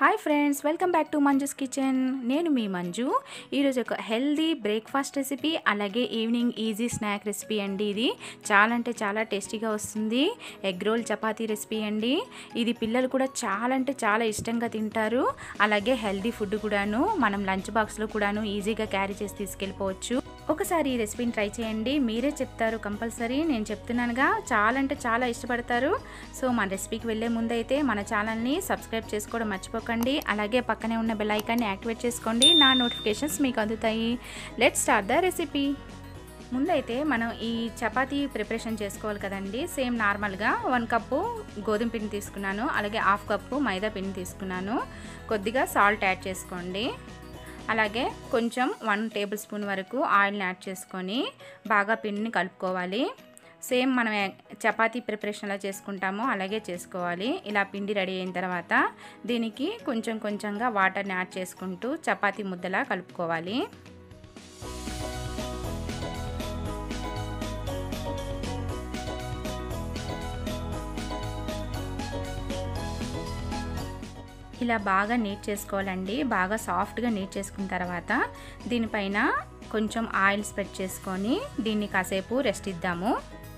hi friends welcome back to Manju's kitchen నేను మీ మంజు ఈరోజు ఒక హెల్దీ బ్రేక్ఫాస్ట్ రెసిపీ అలాగే ఈవినింగ్ ఈజీ స్నాక్ రెసిపీ అండి ఇది చాలా అంటే చాలా టేస్టీగా వస్తుంది ఎగ్ రోల్ చపాతీ రెసిపీ అండి ఇది పిల్లలు కూడా చాలా అంటే చాలా ఇష్టంగా తింటారు అలాగే హెల్దీ ఫుడ్ కూడాను మనం లంచ్ బాక్స్లో కూడాను ఈజీగా క్యారీ చేసి తీసుకెళ్ళిపోవచ్చు ఒకసారి ఈ రెసిపీని ట్రై చేయండి మీరే చెప్తారు కంపల్సరీ నేను చెప్తున్నానుగా చాలా అంటే చాలా ఇష్టపడతారు సో మన రెసిపీకి వెళ్ళే ముందైతే మన ఛానల్ని సబ్స్క్రైబ్ చేసుకోవడం మర్చిపోకండి అలాగే పక్కనే ఉన్న బెల్ ఐకాన్ని యాక్టివేట్ చేసుకోండి నా నోటిఫికేషన్స్ మీకు అందుతాయి లెట్ స్టార్ట్ ద రెసిపీ ముందైతే మనం ఈ చపాతీ ప్రిపరేషన్ చేసుకోవాలి కదండి సేమ్ నార్మల్గా వన్ కప్పు గోధుమ పిండి తీసుకున్నాను అలాగే హాఫ్ కప్పు మైదా పిండి తీసుకున్నాను కొద్దిగా సాల్ట్ యాడ్ చేసుకోండి అలాగే కొంచెం వన్ టేబుల్ స్పూన్ వరకు ఆయిల్ని యాడ్ చేసుకొని బాగా పిండిని కలుపుకోవాలి సేమ్ మనం చపాతీ ప్రిపరేషన్ ఎలా చేసుకుంటామో అలాగే చేసుకోవాలి ఇలా పిండి రెడీ అయిన తర్వాత దీనికి కొంచెం కొంచెంగా వాటర్ని యాడ్ చేసుకుంటూ చపాతీ ముద్దలా కలుపుకోవాలి ఇలా బాగా నీట్ చేసుకోవాలండి బాగా సాఫ్ట్గా నీట్ చేసుకున్న తర్వాత దీనిపైన కొంచెం ఆయిల్ స్ప్రెడ్ చేసుకొని దీన్ని కాసేపు రెస్ట్ ఇద్దాము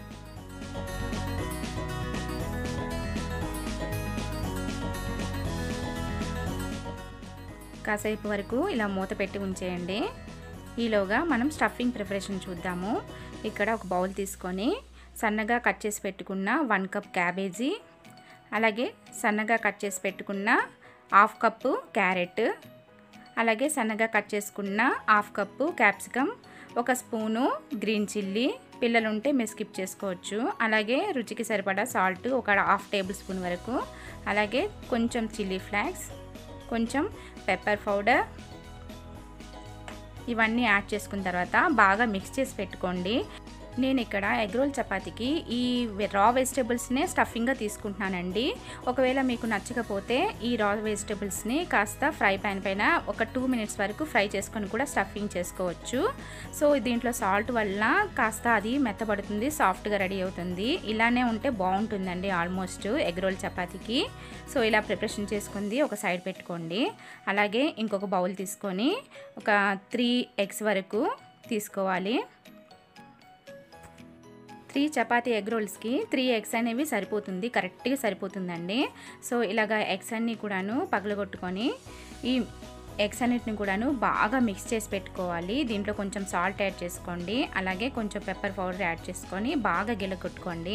కాసేపు వరకు ఇలా మూత పెట్టి ఉంచేయండి ఈలోగా మనం స్టఫింగ్ ప్రిపరేషన్ చూద్దాము ఇక్కడ ఒక బౌల్ తీసుకొని సన్నగా కట్ చేసి పెట్టుకున్న వన్ కప్ క్యాబేజీ అలాగే సన్నగా కట్ చేసి పెట్టుకున్న హాఫ్ కప్పు క్యారెట్ అలాగే సన్నగా కట్ చేసుకున్న హాఫ్ కప్పు క్యాప్సికమ్ ఒక స్పూను గ్రీన్ చిల్లీ పిల్లలు ఉంటే మీరు స్కిప్ చేసుకోవచ్చు అలాగే రుచికి సరిపడా సాల్ట్ ఒక హాఫ్ టేబుల్ స్పూన్ వరకు అలాగే కొంచెం చిల్లీ ఫ్లాక్స్ కొంచెం పెప్పర్ పౌడర్ ఇవన్నీ యాడ్ చేసుకున్న తర్వాత బాగా మిక్స్ చేసి పెట్టుకోండి నేను ఇక్కడ ఎగ్ రోల్ చపాతీకి ఈ రా వెజిటేబుల్స్నే స్టఫింగ్గా తీసుకుంటున్నానండి ఒకవేళ మీకు నచ్చకపోతే ఈ రా వెజిటేబుల్స్ని కాస్త ఫ్రై ప్యాన్ పైన ఒక టూ మినిట్స్ వరకు ఫ్రై చేసుకొని కూడా స్టఫింగ్ చేసుకోవచ్చు సో దీంట్లో సాల్ట్ వల్ల కాస్త అది మెత్తబడుతుంది సాఫ్ట్గా రెడీ అవుతుంది ఇలానే ఉంటే బాగుంటుందండి ఆల్మోస్ట్ ఎగ్ రోల్ చపాతీకి సో ఇలా ప్రిపరేషన్ చేసుకుంది ఒక సైడ్ పెట్టుకోండి అలాగే ఇంకొక బౌల్ తీసుకొని ఒక త్రీ ఎగ్స్ వరకు తీసుకోవాలి త్రీ చపాతీ ఎగ్ రోల్స్కి త్రీ ఎగ్స్ అనేవి సరిపోతుంది కరెక్ట్గా సరిపోతుందండి సో ఇలాగ ఎగ్స్ అన్నీ కూడాను పగలగొట్టుకొని ఈ ఎగ్స్ అన్నిటిని కూడాను బాగా మిక్స్ చేసి పెట్టుకోవాలి దీంట్లో కొంచెం సాల్ట్ యాడ్ చేసుకోండి అలాగే కొంచెం పెప్పర్ పౌడర్ యాడ్ చేసుకొని బాగా గిలగొట్టుకోండి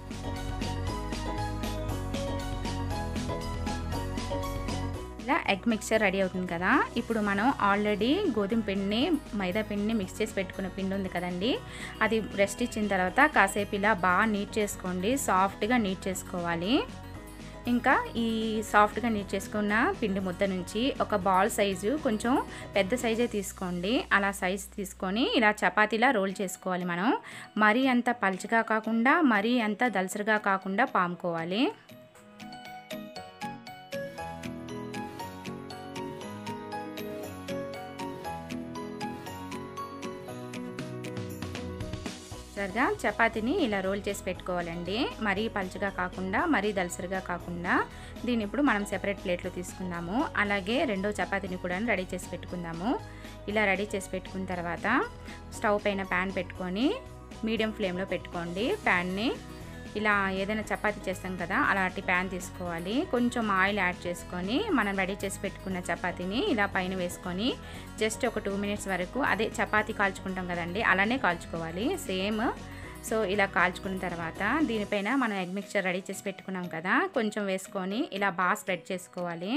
ఇలా ఎగ్ మిక్చర్ రెడీ అవుతుంది కదా ఇప్పుడు మనం ఆల్రెడీ గోధుమ పిండిని మైదా పిండిని మిక్స్ చేసి పెట్టుకున్న పిండి ఉంది కదండి అది రెస్ట్ ఇచ్చిన తర్వాత కాసేపు ఇలా బాగా నీట్ చేసుకోండి సాఫ్ట్గా నీట్ చేసుకోవాలి ఇంకా ఈ సాఫ్ట్గా నీట్ చేసుకున్న పిండి ముద్ద నుంచి ఒక బాల్ సైజు కొంచెం పెద్ద సైజే తీసుకోండి అలా సైజు తీసుకొని ఇలా చపాతీలా రోల్ చేసుకోవాలి మనం మరీ అంత పల్చగా కాకుండా మరీ అంత దలసరిగా కాకుండా పాముకోవాలి సరిగా చపాతీని ఇలా రోల్ చేసి పెట్టుకోవాలండి మరీ పలుచగా కాకుండా మరీ దలసరిగా కాకుండా దీన్ని ఇప్పుడు మనం సెపరేట్ ప్లేట్లో తీసుకుందాము అలాగే రెండో చపాతీని కూడా రెడీ చేసి పెట్టుకుందాము ఇలా రెడీ చేసి పెట్టుకున్న తర్వాత స్టవ్ పైన ప్యాన్ పెట్టుకొని మీడియం ఫ్లేమ్లో పెట్టుకోండి ప్యాన్ని ఇలా ఏదైనా చపాతీ చేస్తాం కదా అలాంటి ప్యాన్ తీసుకోవాలి కొంచెం ఆయిల్ యాడ్ చేసుకొని మనం రెడీ చేసి పెట్టుకున్న చపాతీని ఇలా పైన వేసుకొని జస్ట్ ఒక టూ మినిట్స్ వరకు అదే చపాతీ కాల్చుకుంటాం కదండి అలానే కాల్చుకోవాలి సేమ్ సో ఇలా కాల్చుకున్న తర్వాత దీనిపైన మనం ఎగ్ మిక్చర్ రెడీ చేసి పెట్టుకున్నాం కదా కొంచెం వేసుకొని ఇలా బాగా స్ప్రెడ్ చేసుకోవాలి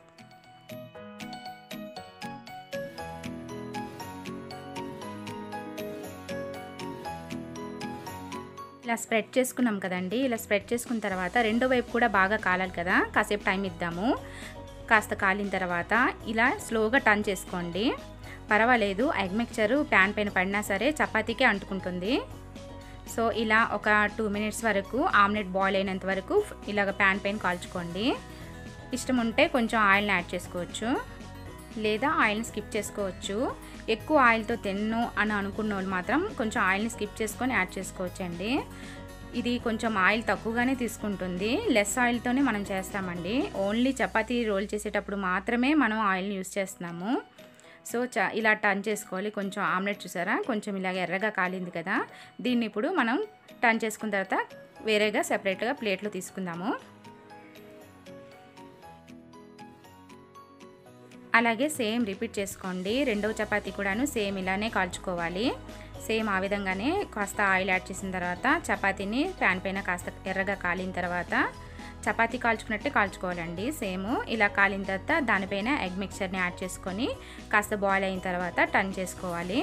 ఇలా స్ప్రెడ్ చేసుకున్నాం కదండి ఇలా స్ప్రెడ్ చేసుకున్న తర్వాత రెండో వైపు కూడా బాగా కాలాలి కదా కాసేపు టైం ఇద్దాము కాస్త కాలిన తర్వాత ఇలా స్లోగా టర్న్ చేసుకోండి పర్వాలేదు ఎగ్ మిక్చరు ప్యాన్ పైన పడినా సరే చపాతీకే అంటుకుంటుంది సో ఇలా ఒక టూ మినిట్స్ వరకు ఆమ్లెట్ బాయిల్ అయినంత వరకు ఇలాగ ప్యాన్ పైన కాల్చుకోండి ఇష్టం ఉంటే కొంచెం ఆయిల్ని యాడ్ చేసుకోవచ్చు లేదా ఆయిల్ని స్కిప్ చేసుకోవచ్చు ఎక్కువ ఆయిల్తో తిన్ను అని అనుకున్న వాళ్ళు మాత్రం కొంచెం ఆయిల్ని స్కిప్ చేసుకొని యాడ్ చేసుకోవచ్చండి ఇది కొంచెం ఆయిల్ తక్కువగానే తీసుకుంటుంది లెస్ ఆయిల్తోనే మనం చేస్తామండి ఓన్లీ చపాతీ రోల్ చేసేటప్పుడు మాత్రమే మనం ఆయిల్ని యూస్ చేస్తున్నాము సో చ ఇలా టర్న్ చేసుకోవాలి కొంచెం ఆమ్లెట్ చూసారా కొంచెం ఇలాగ ఎర్రగా కాలింది కదా దీన్ని ఇప్పుడు మనం టర్న్ చేసుకున్న తర్వాత వేరేగా సెపరేట్గా ప్లేట్లో తీసుకుందాము అలాగే సేమ్ రిపీట్ చేసుకోండి రెండవ చపాతీ కూడాను సేమ్ ఇలానే కాల్చుకోవాలి సేమ్ ఆ విధంగానే కాస్త ఆయిల్ యాడ్ చేసిన తర్వాత చపాతీని ప్యాన్ పైన కాస్త ఎర్రగా కాలిన తర్వాత చపాతీ కాల్చుకున్నట్టే కాల్చుకోవాలండి సేమ్ ఇలా కాలిన తర్వాత దానిపైన ఎగ్ మిక్చర్ని యాడ్ చేసుకొని కాస్త బాయిల్ అయిన తర్వాత టర్న్ చేసుకోవాలి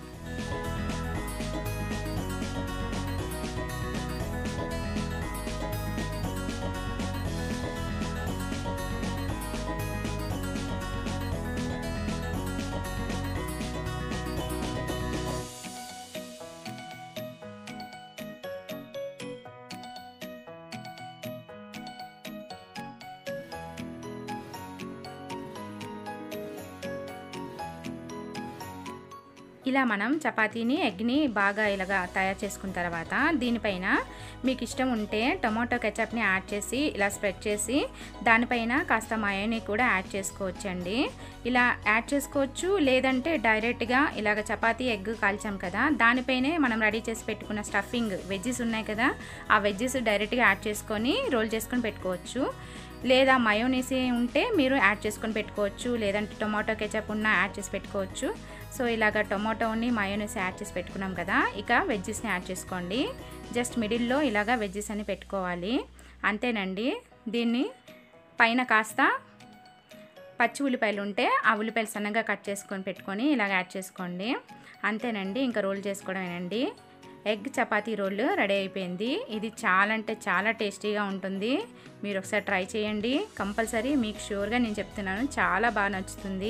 ఇలా మనం చపాతీని ఎగ్ని బాగా ఇలాగా తయారు చేసుకున్న తర్వాత దీనిపైన మీకు ఇష్టం ఉంటే టొమాటో కెచప్ని యాడ్ చేసి ఇలా స్ప్రెడ్ చేసి దానిపైన కాస్త మయోని కూడా యాడ్ చేసుకోవచ్చండి ఇలా యాడ్ చేసుకోవచ్చు లేదంటే డైరెక్ట్గా ఇలాగ చపాతీ ఎగ్ కాల్చాం కదా దానిపైనే మనం రెడీ చేసి పెట్టుకున్న స్టఫింగ్ వెజ్జెస్ ఉన్నాయి కదా ఆ వెజ్జెస్ డైరెక్ట్గా యాడ్ చేసుకొని రోల్ చేసుకొని పెట్టుకోవచ్చు లేదా మయోనీస్ ఉంటే మీరు యాడ్ చేసుకొని పెట్టుకోవచ్చు లేదంటే టొమాటో కెచప్ ఉన్న యాడ్ చేసి పెట్టుకోవచ్చు సో ఇలాగ టొమాటోని మయోనీస్ యాడ్ చేసి పెట్టుకున్నాం కదా ఇక వెజ్జెస్ని యాడ్ చేసుకోండి జస్ట్ మిడిల్లో ఇలాగ వెజ్జెస్ అని పెట్టుకోవాలి అంతేనండి దీన్ని పైన కాస్త పచ్చి ఉల్లిపాయలు ఉంటే ఆ ఉల్లిపాయలు సన్నగా కట్ చేసుకొని పెట్టుకొని ఇలాగ యాడ్ చేసుకోండి అంతేనండి ఇంకా రోల్ చేసుకోవడమేనండి ఎగ్ చపాతీ రోల్ రెడీ అయిపోయింది ఇది చాలా అంటే చాలా టేస్టీగా ఉంటుంది మీరు ఒకసారి ట్రై చేయండి కంపల్సరీ మీకు షూర్గా నేను చెప్తున్నాను చాలా బాగా నచ్చుతుంది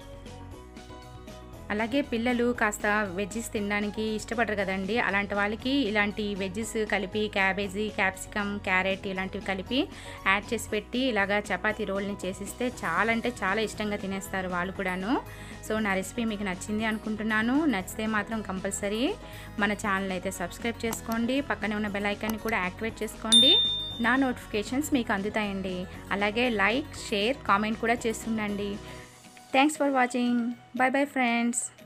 అలాగే పిల్లలు కాస్త వెజ్జెస్ తినడానికి ఇష్టపడరు కదండి అలాంటి వాళ్ళకి ఇలాంటి వెజ్జెస్ కలిపి క్యాబేజీ క్యాప్సికమ్ క్యారెట్ ఇలాంటివి కలిపి యాడ్ చేసి పెట్టి ఇలాగా చపాతీ రోల్ని చేసిస్తే చాలా అంటే చాలా ఇష్టంగా తినేస్తారు వాళ్ళు కూడాను సో నా రెసిపీ మీకు నచ్చింది అనుకుంటున్నాను నచ్చితే మాత్రం కంపల్సరీ మన ఛానల్ అయితే సబ్స్క్రైబ్ చేసుకోండి పక్కనే ఉన్న బెల్ ఐకాన్ని కూడా యాక్టివేట్ చేసుకోండి నా నోటిఫికేషన్స్ మీకు అందుతాయండి అలాగే లైక్ షేర్ కామెంట్ కూడా చేస్తుండండి thanks for watching bye bye friends